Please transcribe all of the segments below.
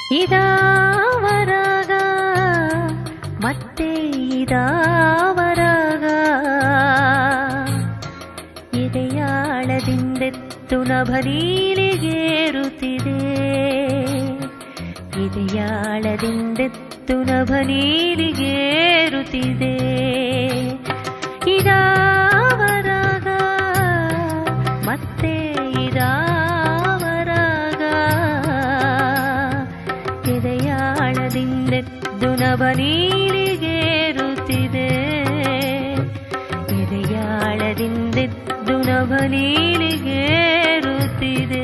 ಇದಾವರಾಗ ಮತ್ತೆ ಇದಾವರಾಗ ಎದೆಯಾಳದಿಂದೆತ್ತು ನಭನೀಲಿಗೇರುತ್ತಿದೆ ಎದೆಯಾಳದಿಂದೆತ್ತು ನಭನೀಲಿಗೇರುತ್ತಿದೆ ಇದಾವರಾಗ ಮತ್ತೆ ಇದಾವರಾಗ ಎದೆಯಾಳದಿಂದೆದ್ದು ನಭನೀಲಿಗೇರುತ್ತಿದೆ ಎದೆಯಾಳದಿಂದೆದ್ದು ನಭನೀಲಿಗೇರುತ್ತಿದೆ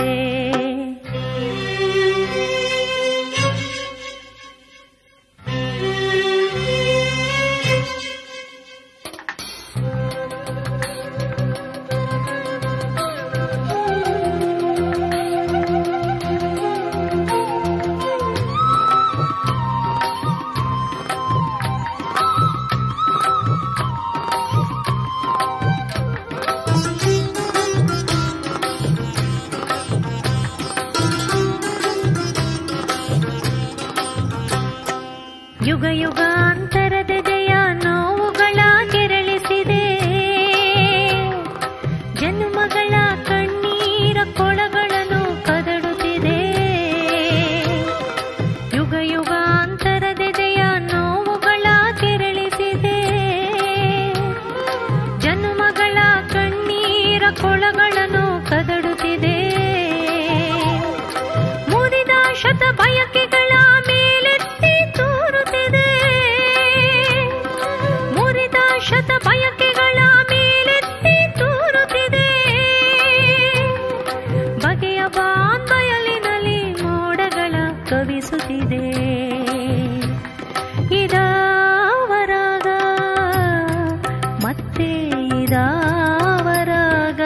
ಯುಗ ಯುಗಾಂತರದ ಜಯ ನೋವುಗಳ ಕೆರಳಿಸಿದೆ ಜನ್ಮಗಳ ಕಣ್ಣೀರ ಕೊಳಗಳನ್ನು ಕದಡುತ್ತಿದೆ ಯುಗ ಯುಗಾಂತರದ ಜಯ ನೋವುಗಳ ಕೆರಳಿಸಿದೆ ಜನ್ಮಗಳ ಕಣ್ಣೀರ ಕೊಳಗಳನ್ನು ಕದಡುತ್ತಿದೆ ಮುರಿದ ಶತ ಬಯಕೆಗಳ ಮೇಲೆತ್ತಿ ತೋರುತ್ತಿದೆ ಮುರಿದ ಶತ ಬಯಕೆಗಳ ಮೇಲೆತ್ತಿ ತೋರುತ್ತಿದೆ ಬಗೆಯ ಬಾಂಬಯಲಿನಲ್ಲಿ ಮೋಡಗಳ ಕವಿಸುತ್ತಿದೆ ಇದಾವರಾಗ ಮತ್ತೆ ಇದಾವರಾಗ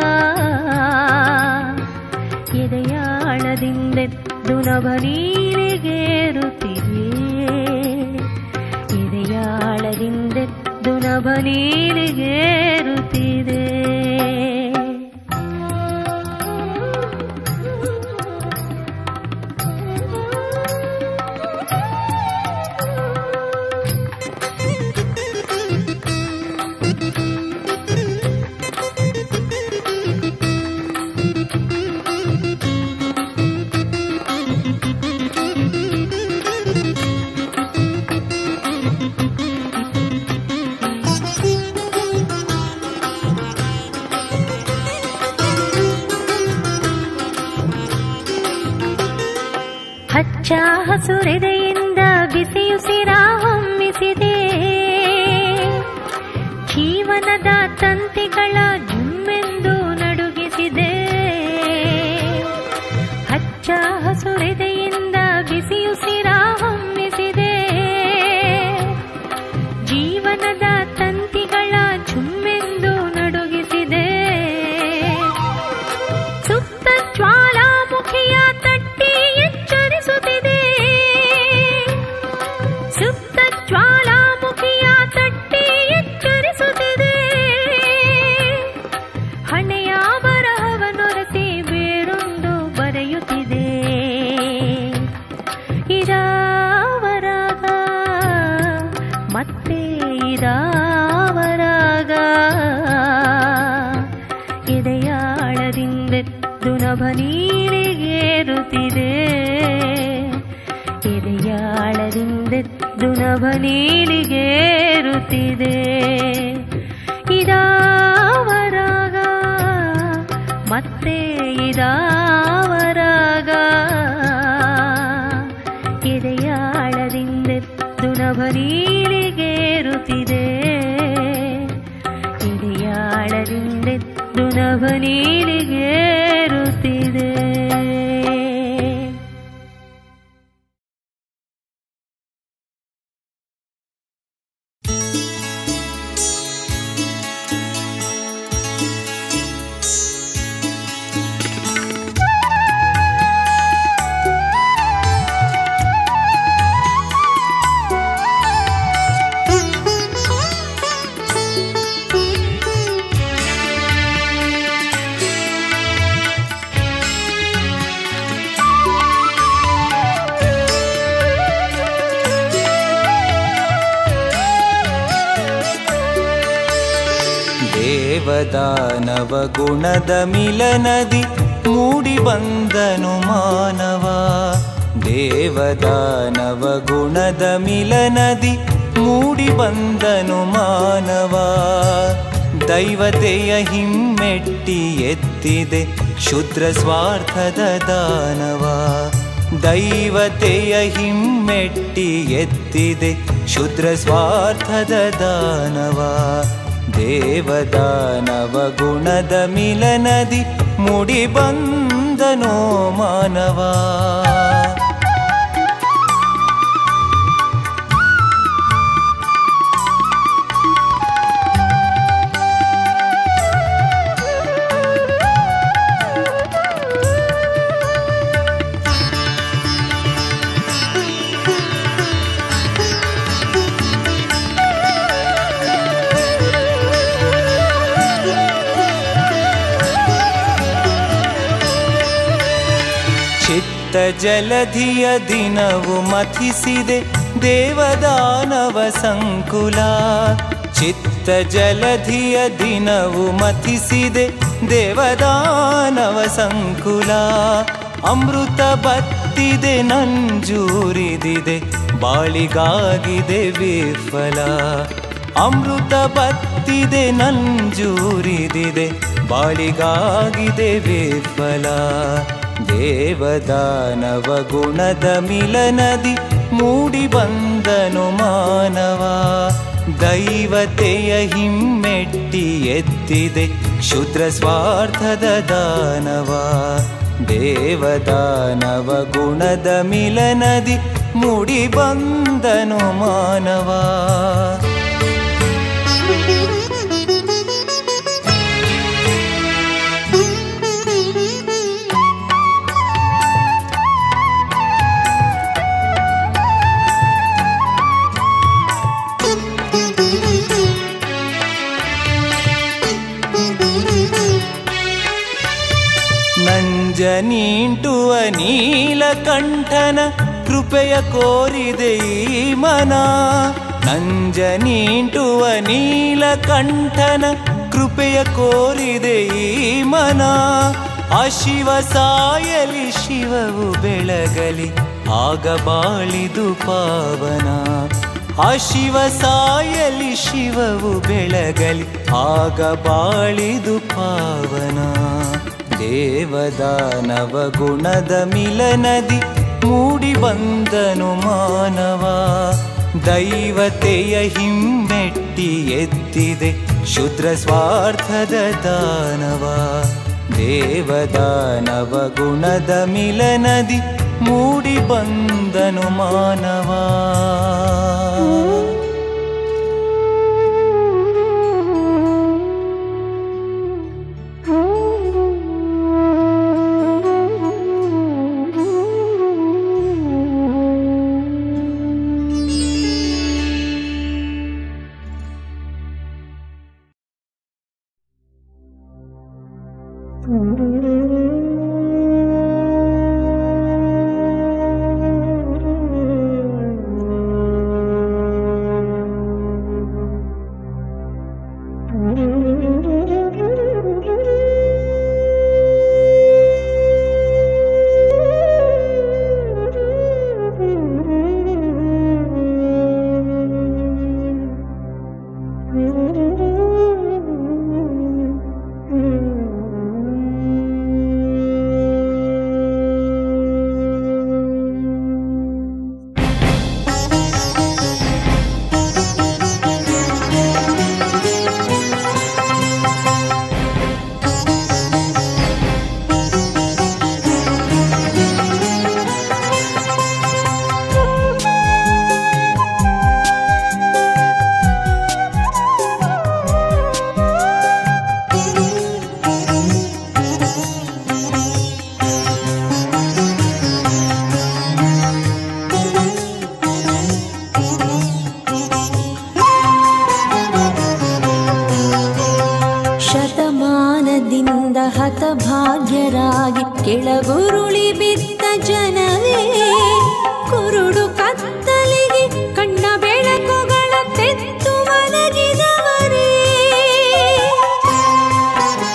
ಎದೆಯಾಳದಿಂದೆದ್ದು ನಭನೀಲಿಗೇರುತ್ತಿದೆ ಎದೆಯಾಳದಿಂದೆದ್ದು ನಭನೀಲಿಗೇರುತ್ತಿದೆ ಹಚ್ಚ ಹಸುರೆದೆಯಿಂದ ಬಿಸಿಯುಸಿರ ಹೊಮ್ಮಿಸಿದೆ ಜೀವನದ ತಂತಿಗಳ ಜುಮ್ಮೆಂದು ನಡುಗಿಸಿದೆ ಹಚ್ಚ ಹಸುರೆದೆಯಿಂದ ಬಿಸಿಯುಸಿರ ಹೊಮ್ಮಿಸಿದೆ ಜೀವನದ ತಂತಿಗಳ ಜುಮ್ಮೆಂದು ನಡುಗಿಸಿದೆ ಸುತ್ತ ಜ್ವಾಲಾಮುಖಿಯ ತಟ್ಟಿ ಎಚ್ಚರಿಸುತ್ತಿದೆ ಸುತ್ತ ಜ್ವಾಲಾಮುಖಿಯ ತಟ್ಟಿ ಎಚ್ಚರಿಸುತ್ತಿದೆ ಹಣೆಯ ಬರಹವನೊರಸಿ ಬೇರೊಂದು ಬರೆಯುತ್ತಿದೆ ಇದಾವರಾಗ ಮತ್ತೆ ಇದಾವರಾಗ ಎದೆಯಾಳದಿಂದೆದ್ದು ನಭನೀಲಿಗೇರುತ್ತಿದೆ ಎದೆಯಾಳದಿಂದೆದ್ದು ನಭನೀಲಿಗೇರುತ್ತಿದೆ ಇದಾವರಾಗ ಮತ್ತೆ ಇದಾವರಾಗ ಎದೆಯಾಳದಿಂದೆದ್ದು ನಭನೀಲಿಗೇರುತ್ತಿದೆ ಎದೆಯಾಳದಿಂದೆದ್ದು ನಭನೀಲಿಗೇರುತ್ತಿದೆ Thank you. ದೇವದಾನವ ಗುಣದ ಮಿಲನದಿ ಮೂಡಿ ಬಂದನು ಮಾನವ ದೇವದಾನವ ಗುಣದ ಮಿಲನದಿ ಮೂಡಿ ಬಂದನು ಮಾನವ ದೈವತೆಯ ಹಿಮ್ಮೆಟ್ಟಿ ಎತ್ತಿದೆ ಕ್ಷುದ್ರ ಸ್ವಾರ್ಥದ ದಾನವ ದೈವತೆಯ ಹಿಮ್ಮೆಟ್ಟಿ ಎತ್ತಿದೆ ಕ್ಷುದ್ರ ಸ್ವಾರ್ಥದ ದಾನವ ದೇವದಾನವ ಗುಣದ ಮಿಲನದಿ ಮುಡಿ ಬಂದನೋ ಮಾನವ ಚಿತ್ತ ಜಲಧಿಯ ದಿನವು ಮಥಿಸಿದೆ ದೇವದಾನವ ಸಂಕುಲ ಚಿತ್ತ ಜಲಧಿಯ ದಿನವು ಮಥಿಸಿದೆ ದೇವದಾನವ ಸಂಕುಲ ಅಮೃತ ಬತ್ತಿದೆ ನಂಜೂರಿದಿದೆ ಬಾಳಿಗಾಗಿದೆ ವಿಫಲ ಅಮೃತ ಬತ್ತಿದೆ ನಂಜೂರಿದಿದೆ ಬಾಳಿಗಾಗಿದೆ ವಿಫಲ ದೇವದಾನವ ಗುಣದ ಮಿಲನದಿ ಮೂಡಿ ಬಂದನು ಮಾನವ ದೈವತೆಯ ಹಿಮ್ಮೆಟ್ಟಿ ಎತ್ತಿದೆ ಕ್ಷುದ್ರ ಸ್ವಾರ್ಥದ ದಾನವ ದೇವದಾನವ ಗುಣದ ಮಿಲನದಿ ಮೂಡಿ ಬಂದನು ಮಾನವ ನಂಜನೀಂಟುವ ನೀಲಕಂಠನ ಕೃಪೆಯ ಕೋರಿದೆ ಈ ಮನ ನಂಜನೀಂಟುವ ನೀಲಕಂಠನ ಕೃಪೆಯ ಕೋರಿದೆ ಈ ಮನ ಆ ಶಿವ ಸಾಯಲಿ ಶಿವವು ಬೆಳಗಲಿ ಆಗ ಬಾಳಿದು ಪಾವನ ಆ ಶಿವ ಸಾಯಲಿ ಶಿವವು ಬೆಳಗಲಿ ಆಗ ಬಾಳಿದು ಪಾವನ ದೇವದಾನವ ಗುಣದ ಮಿಲನದಿ ಮೂಡಿ ಬಂದನು ಮಾನವ ದೈವತೆಯ ಹಿಮ್ಮೆಟ್ಟಿ ಎತ್ತಿದೆ ಶುದ್ರ ಸ್ವಾರ್ಥದ ದಾನವ ದೇವದಾನವ ಗುಣದ ಮಿಲನದಿ ಮೂಡಿ ಬಂದನು ಮಾನವ ಶತಮಾನದಿಂದ ಹತಭಾಗ್ಯರಾಗಿ ಕೆಳಗುರುಳಿ ಬಿದ್ದ ಜನವೇ ಕುರುಡು ಕತ್ತಲಿಗೆ ಕಣ್ಣ ಬೆಳಕುಗಳ ತೆತ್ತು ಮಲಗಿದವರೇ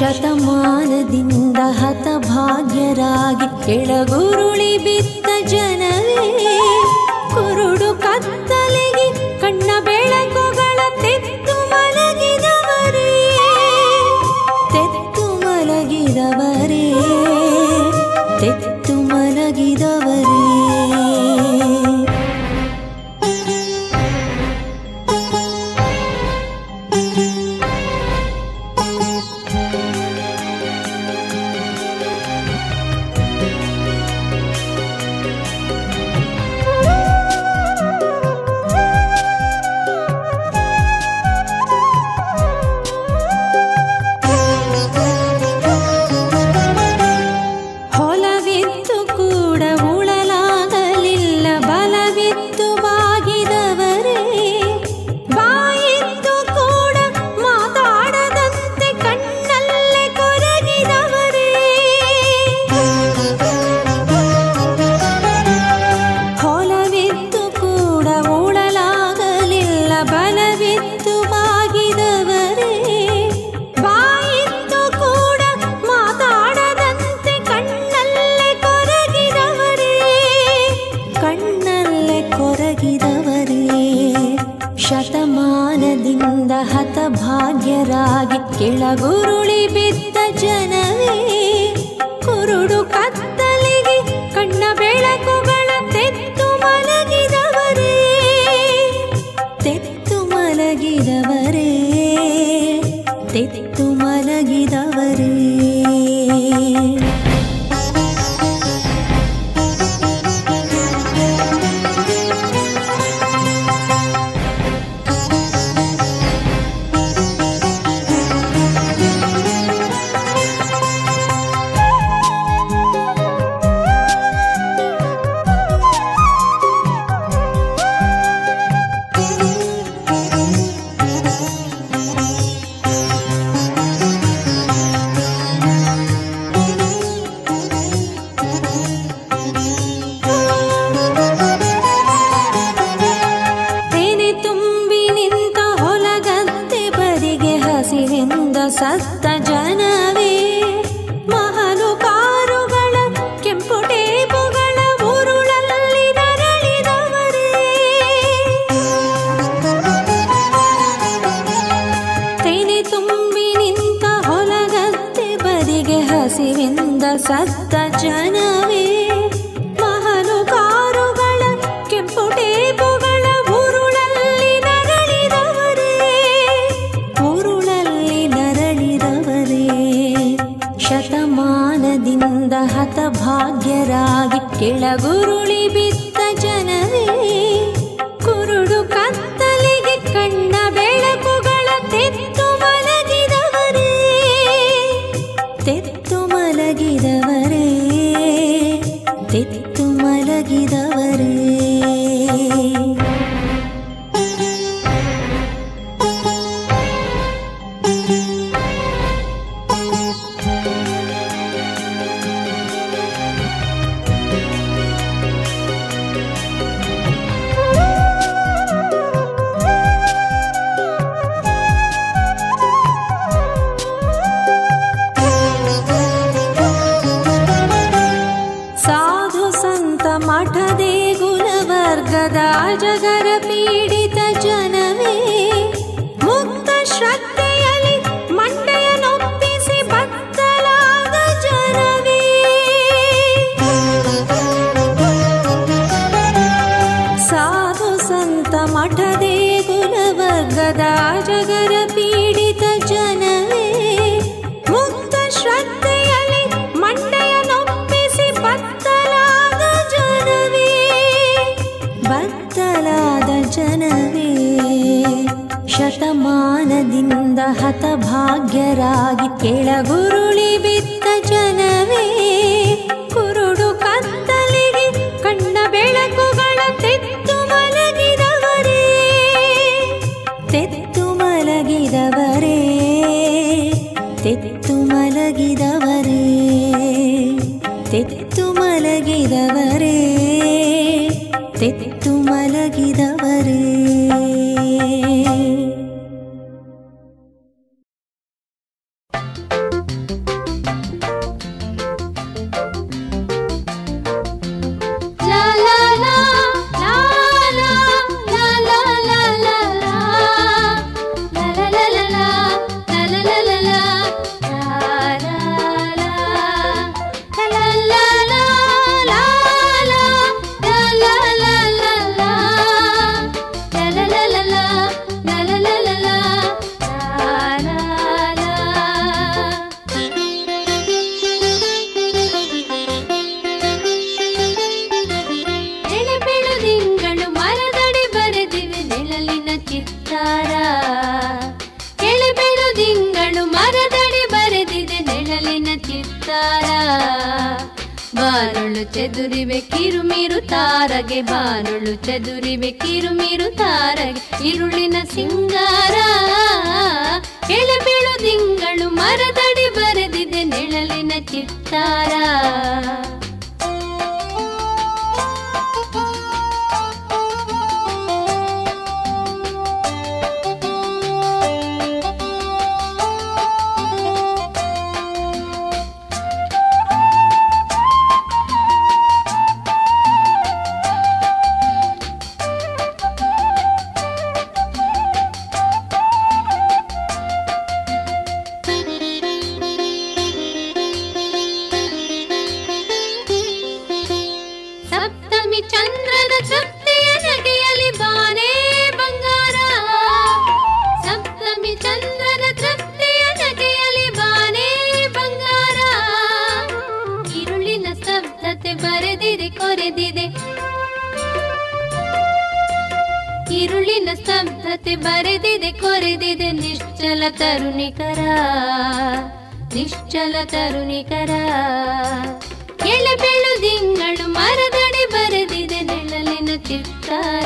ಶತಮಾನದಿಂದ ಹತಭಾಗ್ಯರಾಗಿ ಕೆಳಗುರುಳಿ ಬಿದ್ದ ಜನವೇ ಕುರುಡು ಕತ್ತಲೆಗೆ ಕಣ್ಣ ಬೆಳಕುಗಳ ತೆತ್ತು ಮಲಗಿದವರೇ ತೆತ್ತು ಮಲಗಿದವರೇ ತೆತ್ತು ಮಲಗಿದವರೇ ಹೊಲವಿತ್ತು ಕೂಡ ಉಳಲಾಗಲಿಲ್ಲ ಬಲವಿತ್ತು ಬಾಗಿದವರೇ ಬಾಯಿತ್ತು ಕೂಡ ಮಾತಾಡದಂತೆ ಕಣ್ಣಲ್ಲೇ ಕೊರಗಿದವರೇ ಹೊಲವಿತ್ತು ಕೂಡ ಉಳಲಾಗಲಿಲ್ಲ ಬಲವಿತ್ತು ಬಾಗಿದವರೇ ಬಾಯಿತ್ತು ಕೂಡ ಮಾತಾಡದಂತೆ ಕಣ್ಣಲ್ಲೇ ಕೊರಗಿದವರೇ ಕಣ್ಣಲ್ಲೇ ಕೊರಗಿದವರೇ ಶತಮಾನದಿಂದ ಹತಭಾಗ್ಯರಾಗಿ ಕೆಳಗುರುಳಿ ಬಿದ್ದ ಜನವೇ ಕುರುಡು ಕತ್ತಲಿಗೆ ಕಣ್ಣ ಬೆಳಕುಗಳ ತೆತ್ತು ಮಲಗಿದವರೇ ತೆತ್ತು ಮಲಗಿದವರೇ ತೆತ್ತು ಮಲಗಿದವರೇ ತೆನೆ ತುಂಬಿ ನಿಂತ ಹೊಲಗದ್ದೆ ಬದಿಗೆ ಹಸಿರಿಂದ ಸತ್ತ ಜನವೇ ಮಹಲು ಕಾರುಗಳ ಕೆಂಪು ಟೇಬುಗಳ ಉರುಳಲ್ಲಿ ನರಳಿದವರೇ ತೆನೆ ತುಂಬಿ ನಿಂತ ಹೊಲಗದ್ದೆ ಬದಿಗೆ ಹಸಿವಿಂದ ಸತ್ತ ಜನವೇ ಮಹಲು ಕಾರುಗಳ ಕೆಂಪು ಟೇಬುಗಳ ಉರುಳಲ್ಲಿ ನರಳಿದವರೇ ಉರುಳಲ್ಲಿ ನರಳಿದವರೇ ಶತಮಾನದಿಂದ ಹತಭಾಗ್ಯರಾಗಿ ಕೆಳಗುರುಳಿ ಬಿದ್ದ ಜನವೇ ಕುರುಡು ಕತ್ತಲಿಗೆ ಕಣ್ಣ ಬೆಳಕುಗಳ ತೆತ್ತು ಮಲಗಿದವರೇ ತೆತ್ತು ಮಲಗಿದವರೇ ತೆತ್ತು ಮಲಗಿದವರೇ ಸಾಧು ಸಂತ ಮಠದೇ ಗುಣವರ್ಗದ ಜಗರ ಪೀಡಿತ ಜನವೇ ಮುಕ್ತ ಶ್ರದ್ಧೆಯಲ್ಲಿ ಮಂಡೆಯ ನೊಪ್ಪಿಸಿ ಬತ್ತಲಾದ ಜನವೇ ಸಾಧು ಸಂತ ಮಠದೇ ಗುಣವರ್ಗದ ಜಗರ ಪೀಡಿತ ಜನವೇ ಮುಕ್ತ ಶ್ರದ್ಧೆಯಲ್ಲಿ ಮಂಡೆಯ ನೊಪ್ಪಿಸಿ ಬತ್ತಲಾದ ಜನವೇ ಬತ್ತಲಾದ ಜನವೇ ಶತಮಾನದಿಂದ ಹತಭಾಗ್ಯರಾಗಿ ಕೆಳಗುರುಳಿ ಬಿದ್ದ ಜನವೇ ಕುರುಡು ಕತ್ತಲಿಗೆ ಕಣ್ಣ ಬೆಳಕುಗಳ ತೆತ್ತು ಮಲಗಿದವರೇ ತೆತ್ತು ಮಲಗಿದವರೇ ತೆತ್ತು ಮಲಗಿದವರೇ ತೆತ್ತು ಮಲಗಿದವರೇ ತೆತ್ತು ಮಲಗಿದವರೇ ಸಿಂಗಾರ ಬಾನೊಳು ಚೆದುರಿವೆ ಕಿರುಮಿರು ತಾರಗೆ ಬಾನೊಳು ಚೆದುರಿವೆ ಕಿರುಮಿರು ತಾರಗೆ ಇರುಳಿನ ಸಿಂಗಾರ ಎಳೆಬೀಳು ತಿಂಗಳು ಮರದಡಿ ಬರೆದಿದೆ ನೆಳಲಿನ ಚಿತ್ತಾರ ಸಪ್ತಮಿ ಚಂದ್ರನ ತೃಪ್ತಿಯ ನಗೆಯಲಿ ಬಾನೇ ಬಂಗಾರ ಸಪ್ತಮಿ ಚಂದ್ರನ ತೃಪ್ತಿಯ ನಗೆಯಲಿ ಬಾನೇ ಬಂಗಾರ ഇരുಳಿನ ಸ್ತಬ್ಧತೆ ಬರೆದಿದೆ ಕೊರೆದಿದೆ ഇരുಳಿನ ಸ್ತಬ್ಧತೆ ಬರೆದಿದೆ ಕೊರೆದಿದೆ ನಿಶ್ಚಲ ತರುಣಿಕರ ನಿಶ್ಚಲ ತರುಣಿಕರ ಎಳೆಬೆಳು ದಿಂಗಳು ಮರದಡಿ ಬರೆದಿದೆ ನೆಳಲಿನ ಚಿತ್ತಾರ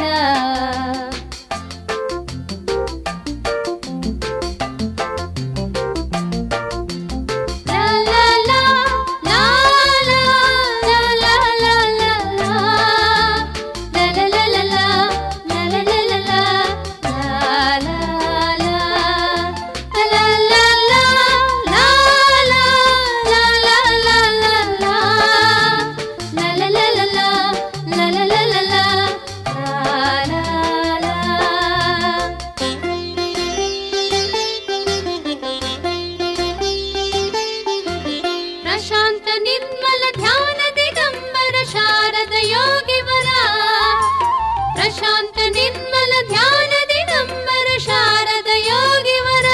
ಲಾ ಲಾ ಲಾ, ಲಾ ಲಾ, ಲಾ ಲಾ ಲಾ ಲಾ ಲಾ. ಲಾ ಲಾ ಲಾ ಲಾ ಲಾ, ಲಾ ಲಾ ಲಾ ಲಾ ಲಾ, ಲಾ ಲಾ ಲಾ. ಲಾ ಲಾ ಲಾ, ಲಾ ಲಾ, ಲಾ ಲಾ ಲಾ ಲಾ ಲಾ. ಲಾ ಲಾ ಲಾ ಲಾ ಲಾ, ಲಾ ಲಾ ಲಾ ಲಾ ಲಾ, ಲಾ ಲಾ ಲಾ. ಪ್ರಶಾಂತ ನಿರ್ಮಲ ಧ್ಯಾನ ದಿಗಂಬರ ಶಾರದ ಯೋಗಿವರ ಪ್ರಶಾಂತ ನಿರ್ಮಲ ಧ್ಯಾನ ದಿಗಂಬರ ಶಾರದ ಯೋಗಿವರ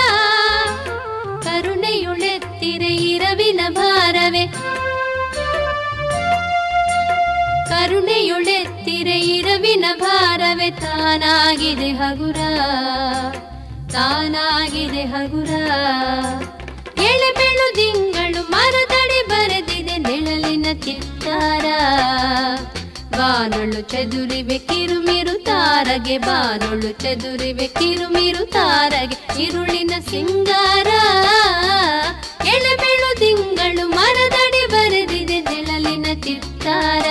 ಕರುಣೆಯುಳೆತ್ತಿರೆ ಇರವಿನ ಭಾರವೇ ಕರುಣೆಯುಳೆತ್ತಿರೆ ಇರವಿನ ಭಾರವೇ ತಾನಾಗಿದೆ ಹಗುರ ತಾನಾಗಿದೆ ಹಗುರ ಎಳೆಬೆಳು ದಿಂಗಳು ಮರದಡಿ ಬರೆದಿದೆ ನೆಳಲಿನ ಚಿತ್ತಾರ ಬಾನೊಳು ಚದುರಿವೆ ಕಿರುಮಿರು ತಾರಗೆ ಬಾನೊಳು ಚದುರಿವೆ ಕಿರುಮಿರು ತಾರಗೆ ಇರುಳಿನ ಸಿಂಗಾರ ಎಳೆಬೆಳು ದಿಂಗಳು ಮರದಡಿ ಬರೆದಿದೆ ನೆಳಲಿನ ಚಿತ್ತಾರ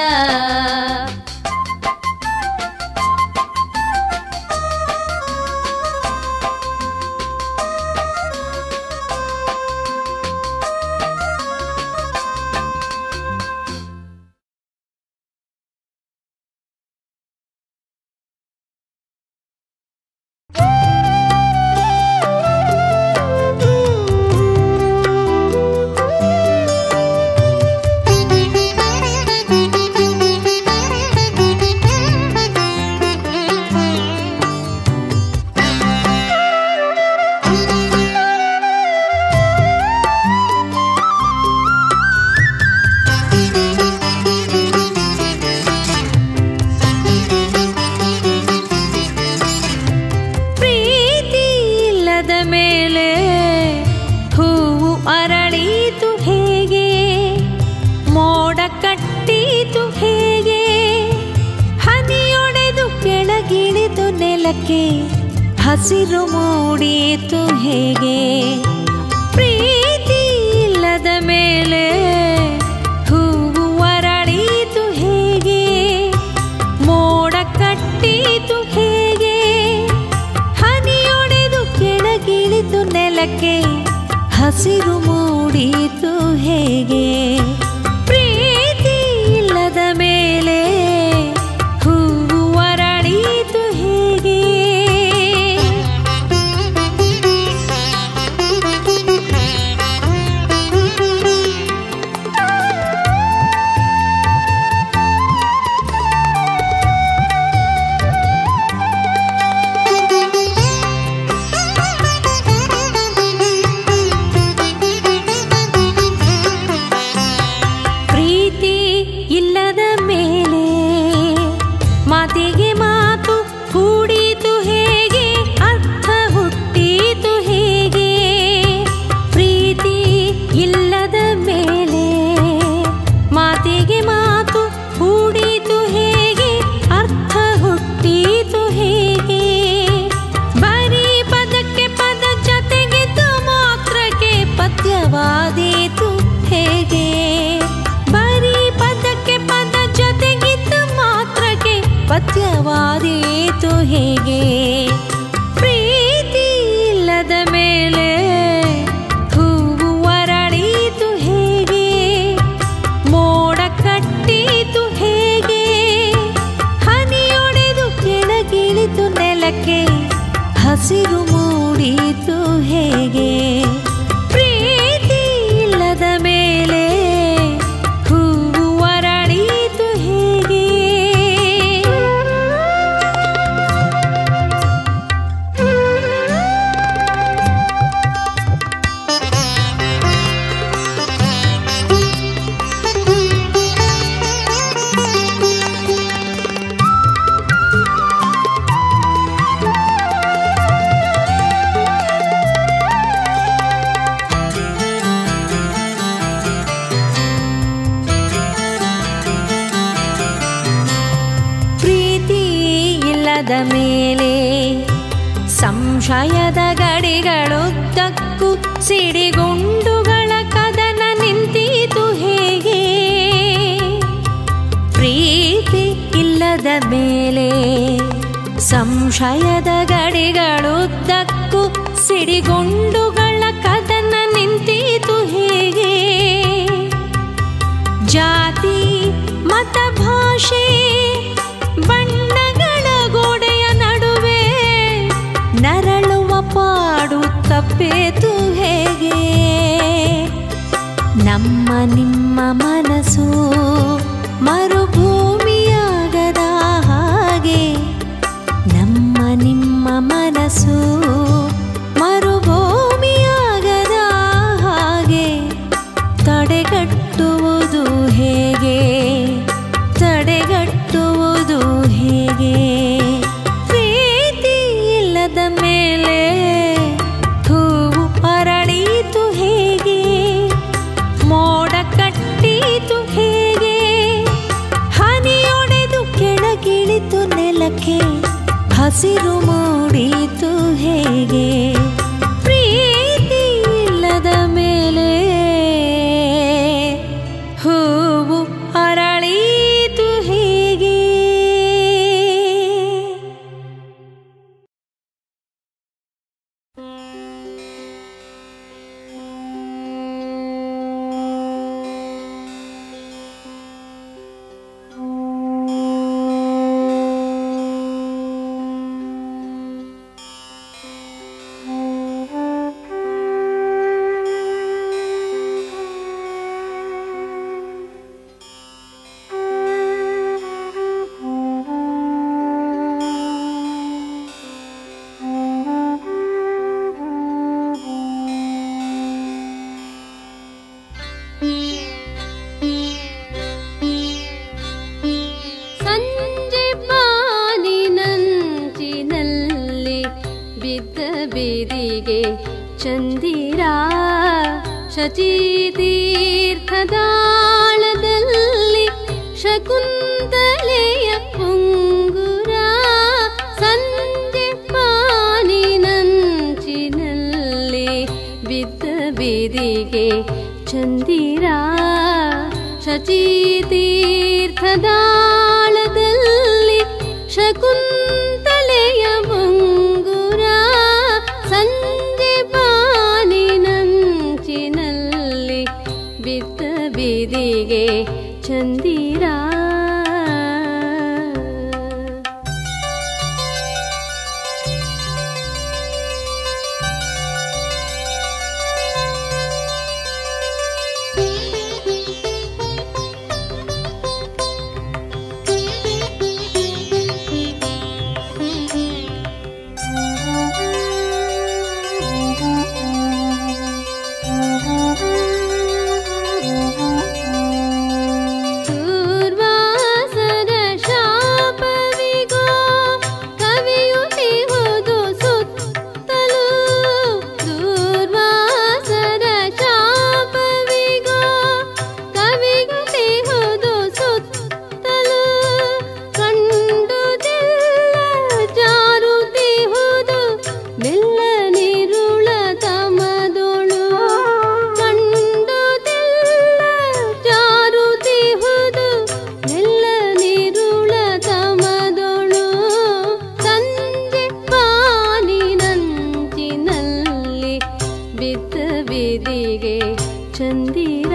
ಪ್ರೀತಿ ಇಲ್ಲದ ಮೇಲೆ ಹೂವು ಅರಳೀತು ಹೇಗೆ ಮೋಡ ಕಟ್ಟೀತು ಹೇಗೆ ಹನಿಯೊಡೆದು ಕೆಳಗಿಳಿದು ನೆಲಕ್ಕೆ ಹಸಿರು ಮೂಡೀತು ಹೇಗೆ ಪ್ರೀತಿ ಇಲ್ಲದ ಮೇಲೆ ಹೂವು ಅರಳೀತು ಹೇಗೆ ಮೋಡ ಕಟ್ಟೀತು ಹೇಗೆ ಹನಿಯೊಡೆದು ಕೆಳಗಿಳಿದು ನೆಲಕ್ಕೆ ಹಸಿರು ಮೂಡೀತು ಹೇಗೆ ಪ್ರೀತಿ ಇಲ್ಲದ ಮೇಲೆ ಹೂವು ಅರಳೀತು ಹೇಗೆ ಪದ್ಯವಾದೀತು ಹೇಗೆ ಬರೀ ಪದಕ್ಕೆ ಪದ ಜೊತೆಗಿದ್ದ ಮಾತ್ರಕ್ಕೆ ಪದ್ಯವಾದೀತು ಹೇಗೆ ಪ್ರೀತಿ ಇಲ್ಲದ ಮೇಲೆ ಹೂವು ಅರಳೀತು ಹೇಗೆ ಮೋಡ ಕಟ್ಟೀತು ಹೇಗೆ ಹನಿಯೊಡೆದು ಕೆಳಗಿಳಿತು ನೆಲಕ್ಕೆ ಹಸಿರು ಮೂಡಿತು ಹೇಗೆ ಪ್ರೀತಿ ಇಲ್ಲದ ಮೇಲೆ ಹೂವು ಅರಳೀತು ಹೇಗೆ ಪ್ರೀತಿ ಇಲ್ಲದ ಮೇಲೆ ಸಂಶಯದ ಗಡಿಗಳುದ್ದಕ್ಕೂ ಸಿಡಿಗುಂಡುಗಳ ಕದನ ನಿಂತೀತು ಹೇಗೆ ಪ್ರೀತಿ ಇಲ್ಲದ ಮೇಲೆ ಸಂಶಯದ ಗಡಿಗಳುದ್ದಕ್ಕೂ ಸಿಡಿಗುಂಡುಗಳ ಕದನ ನಿಂತೀತು ಹೇಗೆ ಜಾತಿ ಮತ ಭಾಷೆ ಬಣ್ಣಗಳ ಗೋಡೆಯ ನಡುವೆ ನರಳುವ ಪಾಡು ತಪ್ಪೇತು ಹೇಗೆ ನಮ್ಮ ನಿಮ್ಮ ಮನಸ್ಸು ಮರುಭೂಮಿಯಾಗದ ಹಾಗೆ ನಮ್ಮ ನಿಮ್ಮ ಮನಸ್ಸು ಮರುಭೂಮಿಯಾಗದ ಹಾಗೆ ತಡೆಗಟ್ಟುವುದು ಹೇಗೆ ತಡೆಗಟ್ಟುವುದು ಹೇಗೆ ಪ್ರೀತಿ ಇಲ್ಲದ ಮೇಲೆ ಹೂವು ಅರಳೀತು ಹೇಗೆ ಮೋಡ ಕಟ್ಟೀತು ಹೇಗೆ ಹನಿಯೊಡೆದು ಕೆಳಗಿಳಿತು ನೆಲಕ್ಕೆ ಹಸಿರು ಮೂಡಿತು ಹೇಗೆ ಪ್ರೀತಿ ಇಲ್ಲದ ಮೇಲೆ ಹೂವು ಅರಳೀತು ಹೇಗೆ ಸಂಜೆ ಬಾನಿನಂಚಿನಲ್ಲಿ ಬಿದ್ದ ಬೀದಿಗೆ ಚಂದಿರ ಶಚೀತೀರ್ಥದಾಳದಲ್ಲಿ ಶಕುಂತಲೆಯ ಪುಂಗುರ ಸಂಜೆ ಬಾನಿನಂಚಿನಲ್ಲಿ ಬಿದ್ದ ಬೀದಿಗೆ ಚಂದಿರ ಶಚೀತೀರ್ಥದಾಳದಲ್ಲಿ ಶಕುಂತಲೆಯ ಮುಂಗುರ ಸಂಜೆ ಬಾನಿನಂಚಿನಲ್ಲಿ ಬಿದ್ದ ಬೀದಿಗೆ ಚಂದಿರ ದೂರ್ವ ಚಂದಿರ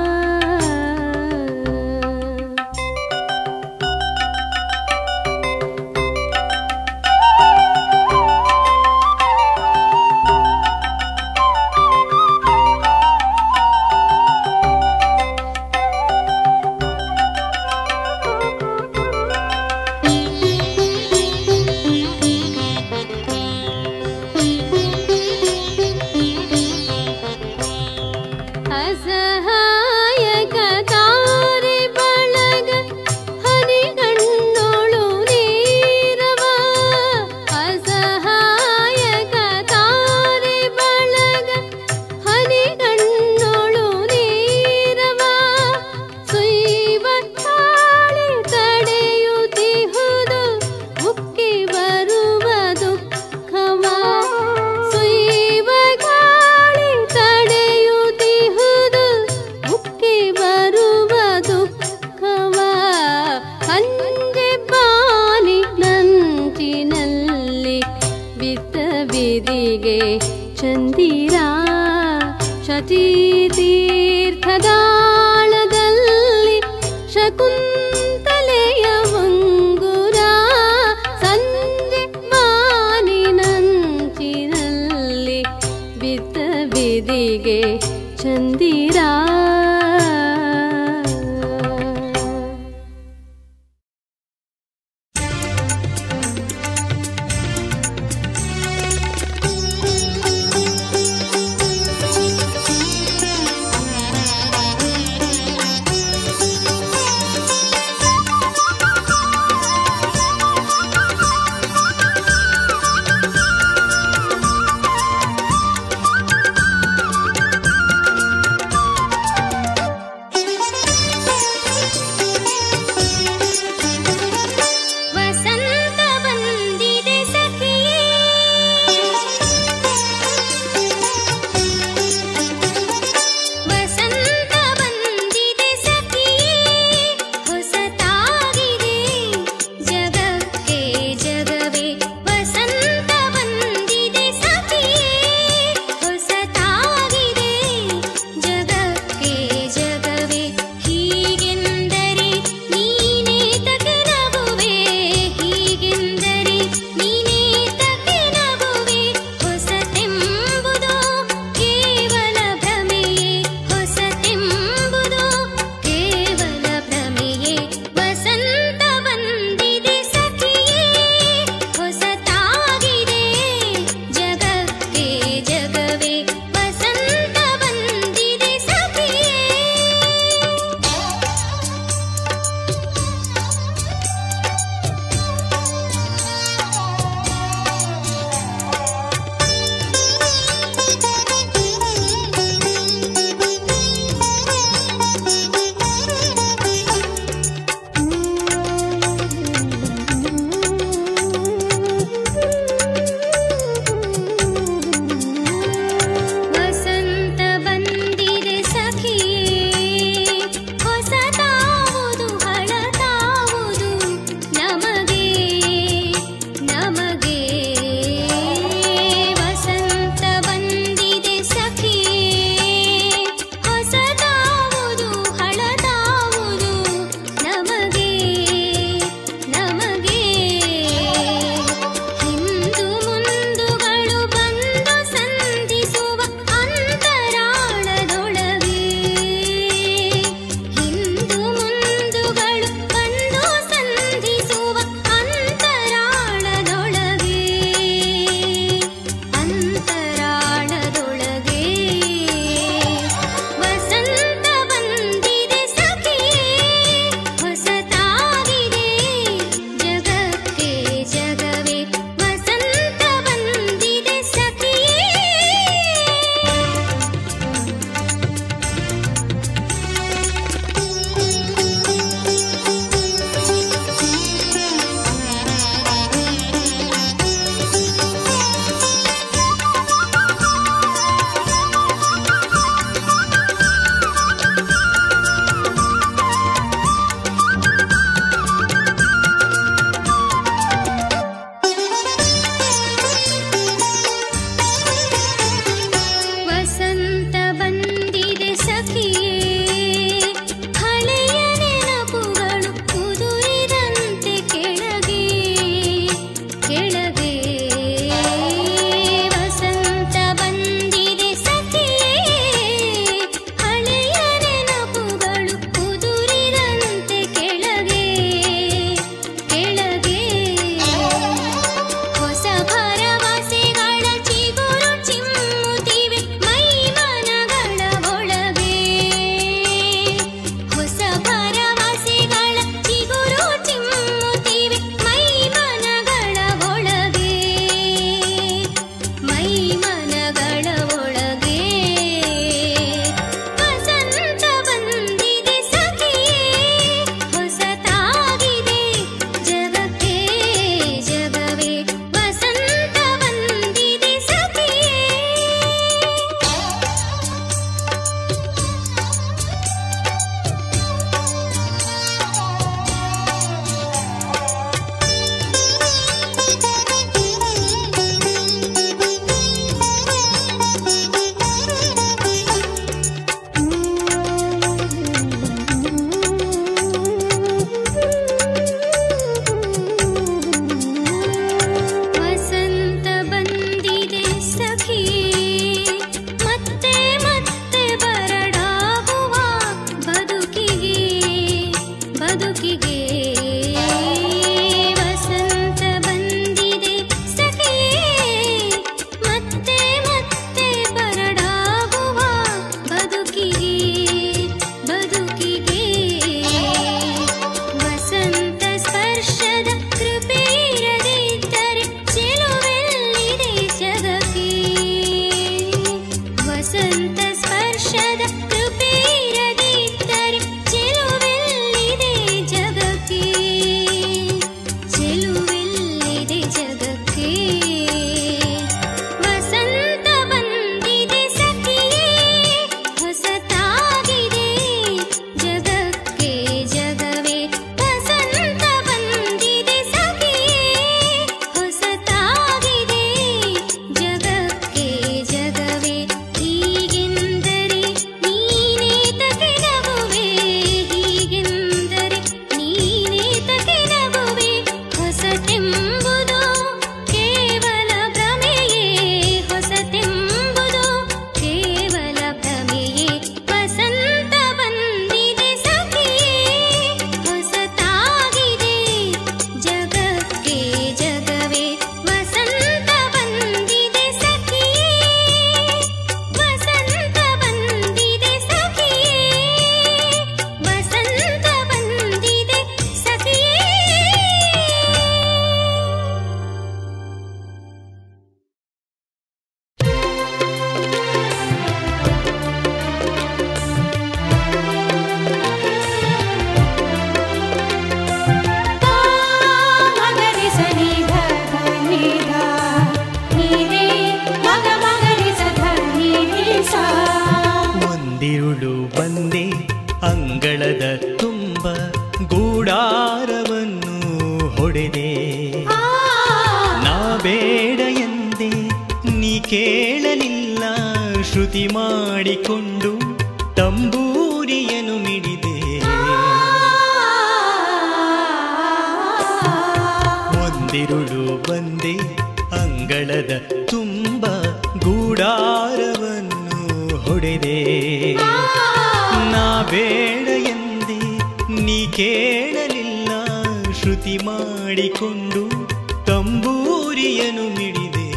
ಅಸಹಾಯಕ ತಾರೆ ಬಳಗ ಹನಿಗಣ್ಣೊಳು ನೀರವ ಅಸಹಾಯಕ ತಾರೆ ಬಳಗ ಹನಿಗಣ್ಣೊಳು ನೀರವ ಸುಯ್ವ ತಾಳಿ ತಡೆಯುತ್ತಿಹುದು ಮುಕ್ಕಿ ಬರುವ ದುಃಖವ ಸುಯ್ವ ಗಾಳಿ ತಡೆಯುತ್ತಿಹುದು ಮುಕ್ಕಿ ಬರುವ ದುಃಖವ ಅಂಜೆ ಬಾನಿ ನಂಚಿನಲ್ಲಿ ಬಿದ್ದ ಬಿದಿಗೆ ಚಂದಿರ ಶತೀತೀರ್ಥದಾಳದಲ್ಲಿ ಶಕುಂತಲೆಯ ಮಂಗುರ ಸಂಜೆ ಮಾನಿನಂಚಿನಲ್ಲಿ ಬಿದ್ದ ಬಿದಿಗೆ ಚಂದಿರ ಸಂತದ ಕೃಪೆಯಿರದಿದ್ದರೆ ಚೆಲುವೆಲ್ಲಿದೆ ಜಗಕ್ಕೆ ಚೆಲುವೆಲ್ಲಿದೆ ಜಗಕ್ಕೆ ವಸಂತ ಬಂದಿದೆ ಸಖಿಯೇ ಹೊಸತಾಗಿದೆ ಜಗಕ್ಕೆ ಜಗವೇ ವಸಂತ ಬಂದಿದೆ ಸಖಿಯೇ ಹೊಸತಾಗಿದೆ ಜಗಕ್ಕೆ ಜಗವೇ ಹೀಗೆಂದರೆ ನೀನೇ ತಕೆ ನಗುವೆ ಹೀಗೆಂದರೆ ನೀನೇ ತಕೆ ನಗುವೆ ಹೊಸತೆಂಬುದು ಕೇವಲ ಭ್ರಮೆಯೇ ಹೊಸತೆಂಬುದು ಕೇವಲ ಭ್ರಮೆಯೇ ವಸಂತ ಬಂದಿದೆ ಸಖಿಯೇ ಹೊಸತಾಗಿದೆ ಜಗಕ್ಕೆ ಜಗವೇ ವಸಂತ ಬಂದಿದೆ ಸಖಿಯೇ ವಸಂತ ಬಂದಿದೆ ಸಖಿಯೇ ವಸಂತ ಬಂದಿದೆ ಸಖಿಯೇ ಮಗರಿ ಸನಿ ಧ ನಿ ಧ ನೀ ರೇ ಮಗ ಮಗರಿ ಸ ಧ ನೀ ರೇ ಸಾ ಒಂದಿರುಳು ಬಂದೆ ಅಂಗಳದ ತುಂಬ ಗೂಡಾರವನ್ನು ಹೊಡೆದೆ ನಾ ಬೇಡ ಎಂದೆ ನೀ ಕೇಳಲಿಲ್ಲ ಶ್ರುತಿ ಮಾಡಿಕೊಂಡು ತಂಬೂರಿಯನ್ನು ಮಿಡಿದೆ ಒಂದಿರುಳು ಬಂದೆ ಅಂಗಳದ ತುಂಬ ಗೂಡಾರವನ್ನು ಹೊಡೆದೆ ನಾ ಬೇಡ ಎಂದೆ ನೀ ಕೇಳಲಿಲ್ಲ ಶ್ರುತಿ ಮಾಡಿಕೊಂಡು ತಂಬೂರಿಯನ್ನು ಮಿಡಿದೆ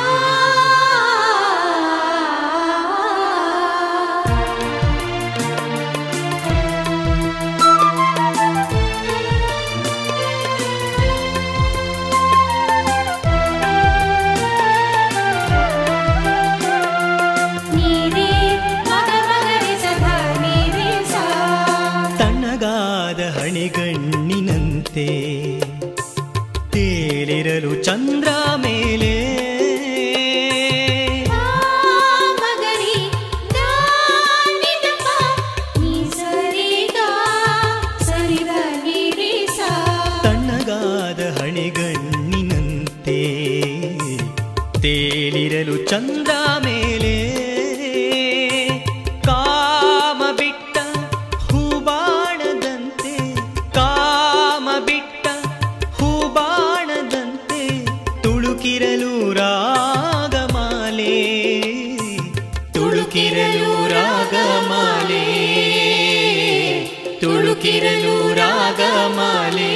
ನೀ ರೇ ಮಗ ಮಗರಿ ಸ ಧ ನೀ ರೇ ಸಾ ತಣ್ಣಗಾದ ಹಣಿಗಣ್ಣಿನಂತೆ ತೇಲಿರಲು ಚಂದ್ರ ಮೇಲೆ ಮಗರಿ ದಾ ನಿ ದ ಪ ನೀ ಸರಿ ಗಾ ಸರಿ ಧ ನೀ ರೇ ಸಾ ತಣ್ಣಗಾದ ಹಣಿಗಣ್ಣಿನಂತೆ ತೇಲಿರಲು ಚಂದ್ರ ಮೇಲೆ ಕಾಮ ಬಿಟ್ಟ ಹೂಬಾಣದಂತೆ ಕಾಮ ಬಿಟ್ಟ ಹೂಬಾಣದಂತೆ ತುಳುಕಿರಲು ರಾಗಮಾಲೆ ತುಳುಕಿರಲು ರಾಗಮಾಲೆ ತುಳುಕಿರಲು ರಾಗಮಾಲೆ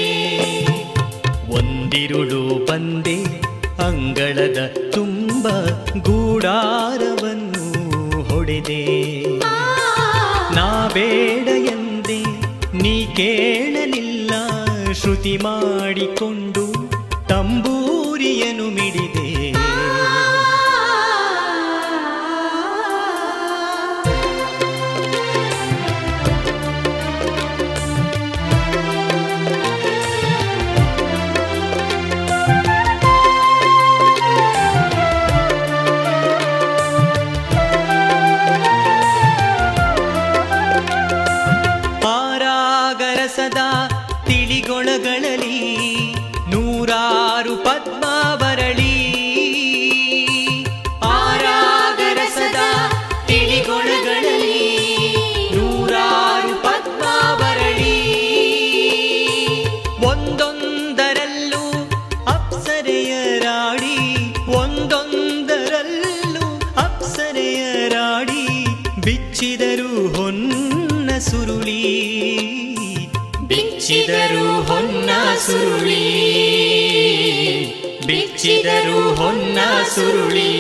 ಒಂದಿರುಳು ಬಂದೆ ಅಂಗಳದ ತುಂಬ ಗೂಡಾರವನ್ನು ಹೊಡೆದೆ ನಾ ಬೇಡ ಎಂದೆ ನೀ ಕೇಳಲಿಲ್ಲ ಶ್ರುತಿ ಮಾಡಿಕೊಂಡು ತಂಬೂರಿಯನ್ನು ಮಿಡಿದೆ ಆರಾಗರಸದ ತಿಳಿಗೊಳಗಳಲ್ಲಿ ನೂರಾರು ಪದ್ಮ ಬರಳಿ ಆರಾಗರಸದ ತಿಳಿಗೊಳಗಳಲ್ಲಿ ನೂರಾರು ಪದ್ಮ ಬರಳಿ ಒಂದೊಂದರಲ್ಲೂ ಅಪ್ಸರೆಯರಾಡಿ ಒಂದೊಂದರಲ್ಲೂ ಅಪ್ಸರೆಯರಾಡಿ ಬಿಚ್ಚಿದರು ಹೊನ್ನ ಸುರುಳಿ ಬಿಚ್ಚಿದರು ಹೊನ್ನ ಸುರುಳಿ ಬಿಚ್ಚಿದರು ಹೊನ್ನ ಸುರುಳಿ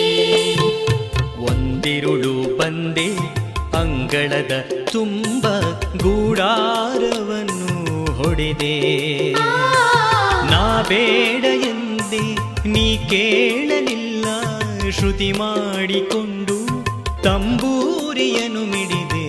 ಒಂದಿರುಳು ಬಂದೆ ಅಂಗಳದ ತುಂಬ ಗೂಡಾರವನ್ನು ಹೊಡೆದೆ ನಾ ಬೇಡ ಎಂದೆ ನೀ ಕೇಳಲಿಲ್ಲ ಶ್ರುತಿ ಮಾಡಿಕೊಂಡು ತಂಬೂರಿ ಗುರಿಯನ್ನು ಮಿಡಿದೆ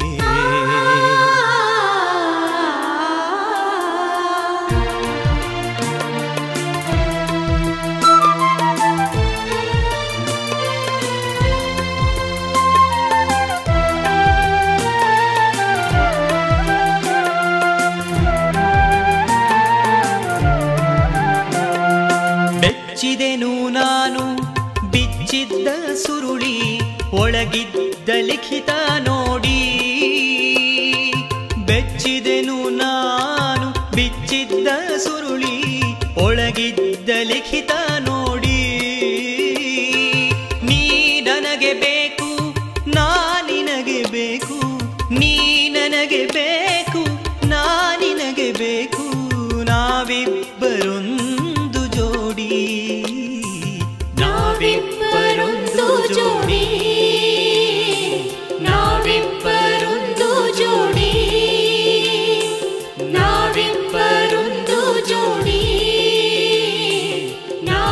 ಬೆಚ್ಚಿದೆನು ನಾನು ಬಿಚ್ಚಿದ್ದ ಸುರುಳಿ ಒಳಗಿದ್ದ ಲಿಖಿತ ನೋಡಿ ಬೆಚ್ಚಿದೆನು ನಾನು ಬಿಚ್ಚಿದ್ದ ಸುರುಳಿ ಒಳಗಿದ್ದ ಲಿಖಿತ ನೋಡಿ ನೀ ನನಗೆ ಬೇಕು ನಾ ನಿನಗೆ ಬೇಕು ನೀ ನನಗೆ ಬೇಕು ನಾ ನಿನಗೆ ಬೇಕು ನಾವಿಬ್ಬರೊಂದು ಜೋಡಿ ನಾವಿಬ್ಬರೊಂದು ಜೋಡಿ ನಾವಿಬ್ಬರೊಂದು ಜೋಡಿ ನಾವಿಬ್ಬರೊಂದು ಜೋಡಿ ನಾವಿಬ್ಬರೊಂದು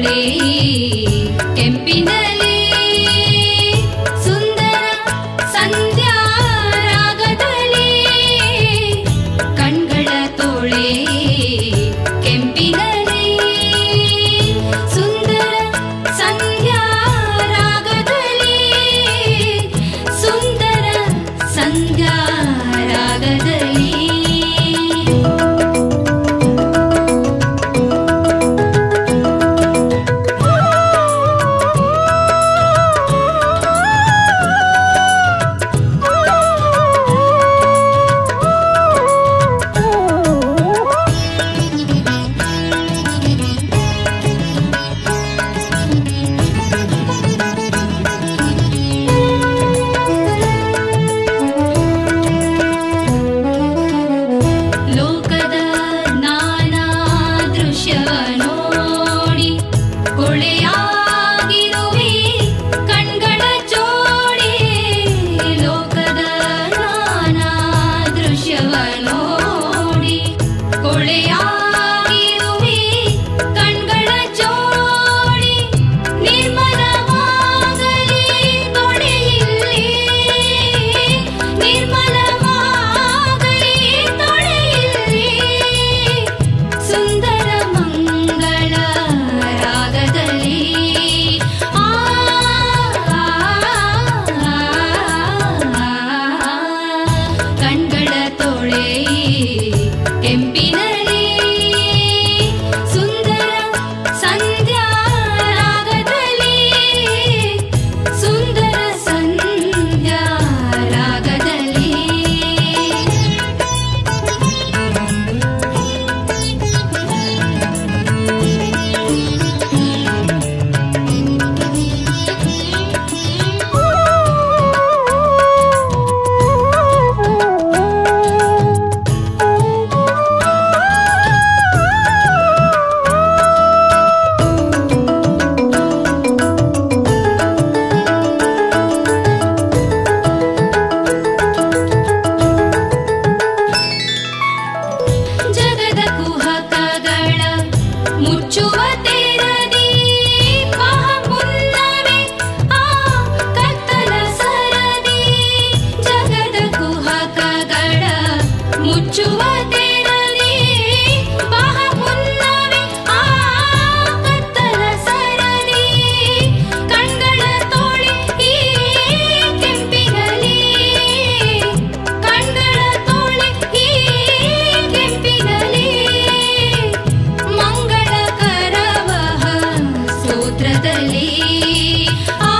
ತೋಳೆ ಕೆಂಪಿನಲ್ಲಿ ಸುಂದರ ಸಂಧ್ಯಾ ರಾಗದಲ್ಲಿ ಕಣ್ಗಳ ತೋಳೆ ಕೆಂಪಿನಲ್ಲಿ ಸುಂದರ ಸಂಧ್ಯಾ ರಾಗದಲ್ಲಿ ಸುಂದರ ಸಂಧ್ಯಾ ರಾಗದಲ್ಲಿ ಲೋಕದ ನಾನಾ ದೃಶ್ಯವ ನೋಡಿ ಕೊಳೆಯಾಗಿರುವೆ ಕಣ್ಗಳ ಜೋಡಿ ಲೋಕದ ನಾನಾ ದೃಶ್ಯವ ನೋಡಿ ಕೊಳೆಯಾಗಿರುವೆ ಕಣ್ಗಳ ಜೋಡಿ ನಿರ್ಮಲವಾಗಲಿ ತೊಡೆಯಿಲ್ಲಿ ನಿರ್ಮಲವಾಗಲಿ ತೊಡೆಯಿಲ್ಲಿ ಸುಂದರ ಮಂಗಳ ರಾಗದಲ್ಲಿ ಆ ಕಣ್ಗಳ ತೋಳೆ ಕೆಂಪಿನಲ್ಲಿ ಸುಂದರ ಸಂಧ್ಯಾ ರಾಗದಲ್ಲಿ ಸುಂದರ ಸಂಧ್ಯಾ ರಾಗದಲ್ಲಿ ಜಗದ ಕುಹಕಗಳ ಮುಚ್ಚುವ ತೆರದಿ ಮುನ್ನವೇ ಆ ಕತ್ತಲ ಸರದಿ ಜಗದ ಕುಹಕಗಳ ಮುಚ್ಚುವ ತೆರದಿ ಮುನ್ನವೇ ಆ ಕತ್ತಲ ಸರದಿ ಕಣ್ಗಳ ತೋಳೆ ಈ ಕೆಂಪಿನಲ್ಲಿ ಕಣ್ಗಳ ತೋಳೆ ಈ ಕೆಂಪಿನಲ್ಲಿ ಮಂಗಳಕರವಹ ಸ್ತೋತ್ರದಲ್ಲಿ ಆ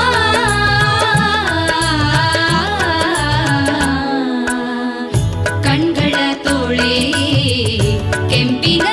ಕಣ್ಗಳ ತೋಳೆ ಕೆಂಪಿನ